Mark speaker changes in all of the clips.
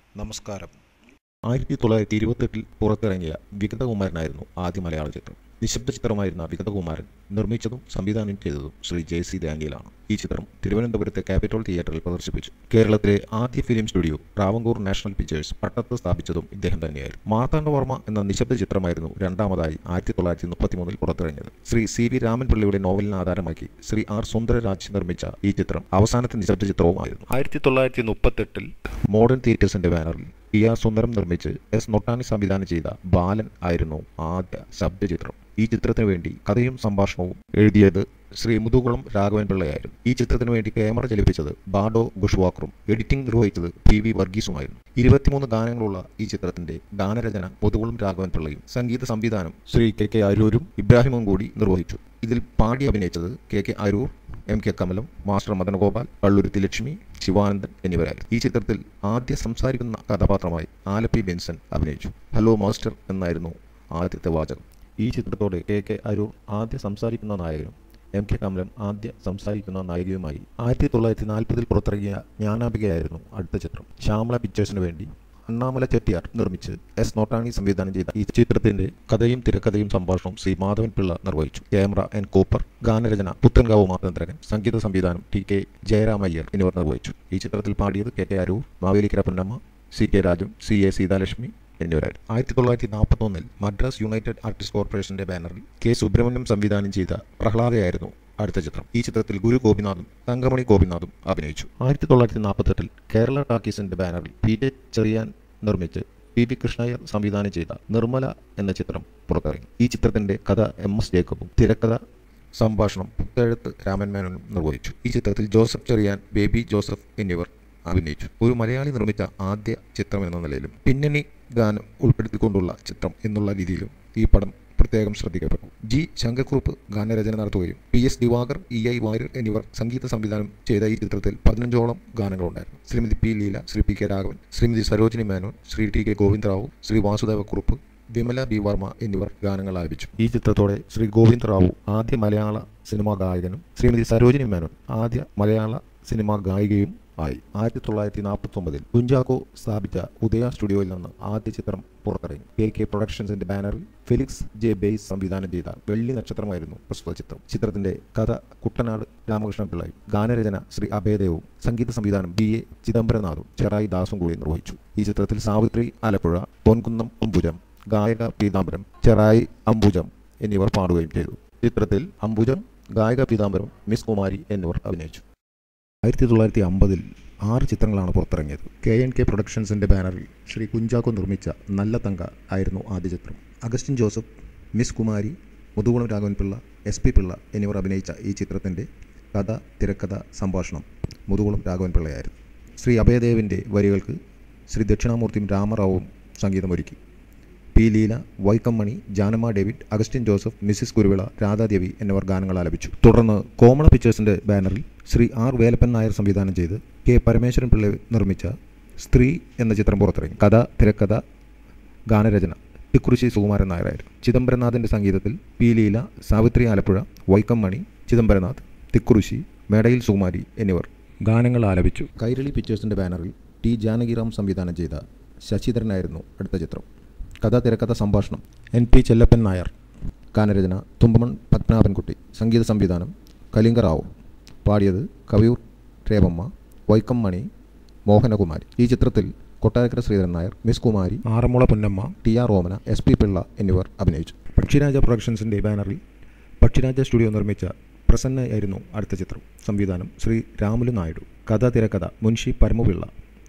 Speaker 1: നമസ്കാരം ആയിരത്തി തൊള്ളായിരത്തി ഇരുപത്തെട്ടിൽ പുറത്തിറങ്ങിയ വിഗതകുമാരനായിരുന്നു ആദ്യ മലയാള ചിത്രം നിശബ്ദ ചിത്രമായിരുന്ന വിഗതകുമാരൻ നിർമ്മിച്ചതും സംവിധാനം ചെയ്തതും ശ്രീ ജെ സി ഡാനിയലാണ് ഈ ചിത്രം തിരുവനന്തപുരത്തെ ക്യാപിറ്റോൾ തിയേറ്ററിൽ പ്രദർശിപ്പിച്ചു കേരളത്തിലെ ആദ്യ film studio Travancore national pictures പട്ടത്ത് സ്ഥാപിച്ചതും ഇദ്ദേഹം തന്നെയായിരുന്നു മാർത്താണ്ഡവർമ്മ എന്ന നിശബ്ദ ചിത്രമായിരുന്നു രണ്ടാമതായി ആയിരത്തി തൊള്ളായിരത്തി മുപ്പത്തിമൂന്നിൽ പുറത്തിറങ്ങിയത് ശ്രീ സി വി രാമൻപിള്ളയുടെ നോവലിനെ ആധാരമാക്കി ശ്രീ ആർ സുന്ദരരാജ് നിർമ്മിച്ച ഈ ചിത്രം അവസാനത്തെ നിശബ്ദ ചിത്രവുമായിരുന്നു ആയിരത്തി തൊള്ളായിരത്തി മുപ്പത്തെട്ടിൽ മോഡേൺ തിയേറ്റേഴ്സിന്റെ ബാനറിൽ പി ആർ സുന്ദരം നിർമ്മിച്ച് എസ് നൊട്ടാനി സംവിധാനം ചെയ്ത ബാലൻ ആയിരുന്നു ആദ്യ ശബ്ദചിത്രം ഈ ചിത്രത്തിന് വേണ്ടി കഥയും സംഭാഷണവും എഴുതിയത് ശ്രീ മുതുകുളം രാഘവൻ പിള്ളയായിരുന്നു ഈ ചിത്രത്തിന് വേണ്ടി ക്യാമറ ചലിപ്പിച്ചത് ബാഡോ ഗുഷ്വാക്കറും എഡിറ്റിംഗ് നിർവഹിച്ചത് പി വി വർഗീസുമായിരുന്നു ഇരുപത്തിമൂന്ന് ഗാനങ്ങളുള്ള ഈ ചിത്രത്തിന്റെ ഗാനരചന മുതുകുളം രാഘവൻ പിള്ളയും സംഗീത സംവിധാനം ശ്രീ കെ കെ അരൂരും ഇബ്രാഹിമും കൂടി നിർവഹിച്ചു ഇതിൽ പാടി അഭിനയിച്ചത് K K Aroor M K Kamalam master Madanagopal Palluruthy Lakshmi Sivanandan എന്നിവരായിരുന്നു ഈ ചിത്രത്തിൽ ആദ്യ സംസാരിക്കുന്ന കഥാപാത്രമായി ആലപ്പി ബെൻസൺ അഭിനയിച്ചു ഹലോ മാസ്റ്റർ എന്നായിരുന്നു ആദ്യത്തെ വാചകം ഈ ചിത്രത്തോടെ കെ കെ അരൂർ ആദ്യ സംസാരിക്കുന്ന നായകനും എം കെ കമലം ആദ്യ സംസാരിക്കുന്ന നായികയുമായി ആയിരത്തി തൊള്ളായിരത്തി നാൽപ്പതിൽ പുറത്തിറങ്ങിയ ജ്ഞാനാപികയായിരുന്നു അടുത്ത ചിത്രം ശ്യാമള പിക്ചേഴ്സിന് വേണ്ടി അണ്ണാമല ചെട്ടിയാർ നിർമ്മിച്ച് എസ് നോട്ടാണി സംവിധാനം ചെയ്ത ഈ ചിത്രത്തിന്റെ കഥയും തിരക്കഥയും സംഭാഷണവും ശ്രീ മാധവൻ പിള്ള നിർവഹിച്ചു ക്യാമറ എൻ കോപ്പർ ഗാനരചന പുത്തൻകാവ് മാതന്ത്രകൻ സംഗീത സംവിധാനം ടി കെ ജയരാമയ്യർ എന്നിവർ നിർവഹിച്ചു ഈ ചിത്രത്തിൽ പാടിയത് K K Aroor Mavelikkara Ponnamma C K Raju C A Seethalakshmi എന്നിവരായിരുന്നു ആയിരത്തി തൊള്ളായിരത്തി നാൽപ്പത്തൊന്നിൽ മദ്രാസ് യുണൈറ്റഡ് ആർട്ടിസ്റ്റ് കോർപ്പറേഷന്റെ ബാനറിൽ കെ സുബ്രഹ്മണ്യം സംവിധാനം ചെയ്ത പ്രഹ്ലാദയായിരുന്നു അടുത്ത ചിത്രം ഈ ചിത്രത്തിൽ ഗുരു ഗോപിനാഥും തങ്കമണി ഗോപിനാഥും അഭിനയിച്ചു ആയിരത്തി തൊള്ളായിരത്തി നാൽപ്പത്തെട്ടിൽ കേരള ടാക്കീസിന്റെ ബാനറിൽ പി ജെ ചെറിയാൻ നിർമ്മിച്ച് പി വി കൃഷ്ണയ്യർ സംവിധാനം ചെയ്ത നിർമ്മല എന്ന ചിത്രം പുറത്തിറങ്ങി ഈ ചിത്രത്തിന്റെ കഥ എം എസ് ജേക്കബും തിരക്കഥ സംഭാഷണം പുത്തെഴുത്ത് രാമൻ മേനോനും നിർവഹിച്ചു ഈ ചിത്രത്തിൽ ജോസഫ് ചെറിയാൻ ബേബി ജോസഫ് എന്നിവർ അഭിനയിച്ചു ഒരു മലയാളി നിർമ്മിച്ച ആദ്യ ചിത്രം എന്ന നിലയിലും പിന്നണി ഗാനം ഉൾപ്പെടുത്തിക്കൊണ്ടുള്ള ചിത്രം എന്നുള്ള രീതിയിലും ഈ പടം പ്രത്യേകം ശ്രദ്ധിക്കപ്പെട്ടു ജി ശങ്കർകുറുപ്പ് ഗാനരചന നടത്തുകയും P S Divakar E I Warrier എന്നിവർ സംഗീത സംവിധാനം ചെയ്ത ഈ ചിത്രത്തിൽ പതിനഞ്ചോളം ഗാനങ്ങളുണ്ടായിരുന്നു Srimathi P Leela Shri P K Raghavan Srimathi Sarojini Menon Shri T K Govindarao Shri Vasudeva Kurup Vimala B Varma എന്നിവർ ഗാനങ്ങൾ ആലപിച്ചു ഈ ചിത്രത്തോടെ ശ്രീ ഗോവിന്ദ് റാവു ആദ്യ മലയാള സിനിമാ ഗായകനും ശ്രീമതി സരോജിനി മേനോൻ ആദ്യ മലയാള സിനിമാ ഗായികയും ആയി ആയിരത്തി തൊള്ളായിരത്തി നാൽപ്പത്തി ഒമ്പതിൽ കുഞ്ചാക്കോ സ്ഥാപിച്ച ഉദയ സ്റ്റുഡിയോയിൽ നിന്ന് ആദ്യ ചിത്രം പുറത്തിറങ്ങി കെ കെ പ്രൊഡക്ഷൻസിന്റെ ബാനറിൽ ഫെലിക്സ് ജെ ബെയ്സ് സംവിധാനം ചെയ്ത വെള്ളി നക്ഷത്രമായിരുന്നു പ്രസ്തുത ചിത്രം ചിത്രത്തിന്റെ കഥ കുട്ടനാട് രാമകൃഷ്ണൻ പിള്ളയും ഗാനരചന ശ്രീ അഭയദേവും സംഗീത സംവിധാനം ബി എ ചിദംബരനാഥും ചെറായി ദാസും കൂടി നിർവഹിച്ചു ഈ ചിത്രത്തിൽ സാവിത്രി ആലപ്പുഴ പൊൻകുന്നം അംബുജം ഗായക പീതാംബരം ചെറായി അംബുജം എന്നിവർ പാടുകയും ചെയ്തു ചിത്രത്തിൽ അംബുജം ഗായക പീതാംബരം മിസ് കുമാരി എന്നിവർ അഭിനയിച്ചു ആയിരത്തി തൊള്ളായിരത്തി അമ്പതിൽ ആറ് ചിത്രങ്ങളാണ് പുറത്തിറങ്ങിയത് കെ എൻ കെ പ്രൊഡക്ഷൻസിൻ്റെ ബാനറിൽ ശ്രീ കുഞ്ചാക്കോ നിർമ്മിച്ച നല്ല തങ്ക ആയിരുന്നു ആദ്യ ചിത്രം Augustine Joseph miss Kumari Muthukulam Raghavanpillai S P Pillai എന്നിവർ അഭിനയിച്ച ഈ ചിത്രത്തിൻ്റെ കഥ തിരക്കഥ സംഭാഷണം മുതുകുളം രാഘവൻപിള്ളയായിരുന്നു ശ്രീ അഭയദേവിൻ്റെ വരികൾക്ക് ശ്രീ ദക്ഷിണാമൂർത്തിയും രാമറാവുവും സംഗീതമൊരുക്കി P Leela Vaikom Mani Janamma David Augustine Joseph Mrs Kuruvila Radhadevi എന്നിവർ ഗാനങ്ങൾ ആലപിച്ചു തുടർന്ന് കോമള പിക്ചേഴ്സിന്റെ ബാനറിൽ ശ്രീ ആർ വേലപ്പൻ നായർ സംവിധാനം ചെയ്ത് കെ പരമേശ്വരൻ പിള്ള നിർമ്മിച്ച സ്ത്രീ എന്ന ചിത്രം പുറത്തിറങ്ങി കഥ തിരക്കഥ ഗാനരചന തിക്കുറിശി സുകുമാരൻ നായരായിരുന്നു ചിദംബരനാഥിൻ്റെ സംഗീതത്തിൽ പി ലീല സാവിത്രി ആലപ്പുഴ വൈക്കം മണി ചിദംബരനാഥ് തിക്കുറിശി മേടയിൽ സുകുമാരി എന്നിവർ ഗാനങ്ങൾ ആലപിച്ചു കൈരളി പിക്ചേഴ്സിൻ്റെ ബാനറിൽ ടി ജാനകിറാം സംവിധാനം ചെയ്ത ശശിധരനായിരുന്നു അടുത്ത ചിത്രം കഥ തിരക്കഥ സംഭാഷണം എൻ പി ചെല്ലപ്പൻ നായർ ഗാനരചന തുമ്പമൺ പത്മനാഭൻകുട്ടി സംഗീത സംവിധാനം കലിംഗറാവു പാടിയത് കവിയൂർ രേവമ്മ വൈക്കം മണി മോഹനകുമാരി ഈ ചിത്രത്തിൽ Kottarakkara Sreedharan Nair miss Kumari Aranmula Ponnamma T R Omana S P Pillai എന്നിവർ അഭിനയിച്ചു പക്ഷിരാജ പ്രൊഡക്ഷൻസിൻ്റെ ബാനറിൽ പക്ഷിരാജ സ്റ്റുഡിയോ നിർമ്മിച്ച പ്രസന്നയായിരുന്നു അടുത്ത ചിത്രം സംവിധാനം ശ്രീ രാമുലു നായിഡു കഥ തിരക്കഥ മുൻഷി പരമപിള്ള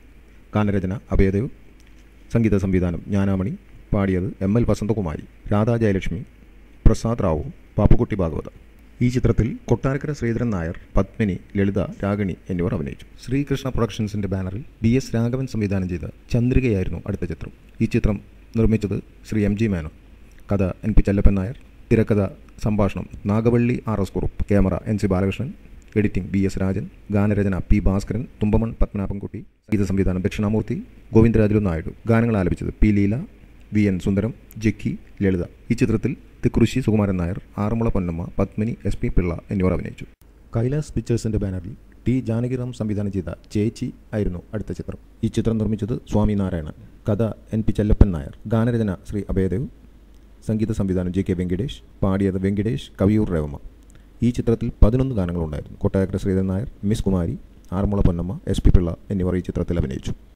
Speaker 1: ഗാനരചന അഭയദേവ് സംഗീത സംവിധാനം ജ്ഞാനാമണി പാടിയത് എം എൽ വസന്തകുമാരി രാധാ ജയലക്ഷ്മി പ്രസാദ് റാവു പാപ്പുക്കുട്ടി ഭാഗവത ഈ ചിത്രത്തിൽ കൊട്ടാരക്കര ശ്രീധരൻ നായർ പത്മിനി ലളിത രാഗിണി എന്നിവർ അഭിനയിച്ചു ശ്രീകൃഷ്ണ പ്രൊഡക്ഷൻസിന്റെ ബാനറിൽ ബി എസ് രാഘവൻ സംവിധാനം ചെയ്ത ചന്ദ്രികയായിരുന്നു അടുത്ത ചിത്രം ഈ ചിത്രം നിർമ്മിച്ചത് ശ്രീ എം ജി മേനോൻ കഥ എൻ പി ചെല്ലപ്പൻ നായർ തിരക്കഥ സംഭാഷണം Nagavally R S Kurup camera N C Balakrishnan editing B S Rajan ഗാനരചന പി ഭാസ്കരൻ തുമ്പമൺ പത്മനാഭൻകുട്ടി സംഗീത സംവിധാനം ദക്ഷിണാമൂർത്തി ഗോവിന്ദരാജുലു നായിഡു ഗാനങ്ങൾ ആലപിച്ചത് P Leela V N Sundaram Jikki Lalitha ഈ ചിത്രത്തിൽ തിക്കുറിശി സുകുമാരൻ നായർ ആറന്മുള പൊന്നമ്മ പത്മിനി എസ് പി പിള്ള എന്നിവർ അഭിനയിച്ചു കൈലാസ് പിക്ചേഴ്സിൻ്റെ ബാനറിൽ ടി ജാനകിറാം സംവിധാനം ചെയ്ത ചേച്ചി ആയിരുന്നു അടുത്ത ചിത്രം ഈ ചിത്രം നിർമ്മിച്ചത് സ്വാമി നാരായണൻ കഥ എൻ പി ചെല്ലപ്പൻ നായർ ഗാനരചന ശ്രീ അഭയദേവ് സംഗീത സംവിധാനം ജെ കെ വെങ്കിടേഷ് പാടിയത് വെങ്കിടേഷ് കവിയൂർ രവമ ഈ ചിത്രത്തിൽ പതിനൊന്ന് ഗാനങ്ങളുണ്ടായിരുന്നു Kottarakkara Sreedharan Nair miss Kumari Aranmula Ponnamma S P Pillai എന്നിവർ ഈ ചിത്രത്തിൽ അഭിനയിച്ചു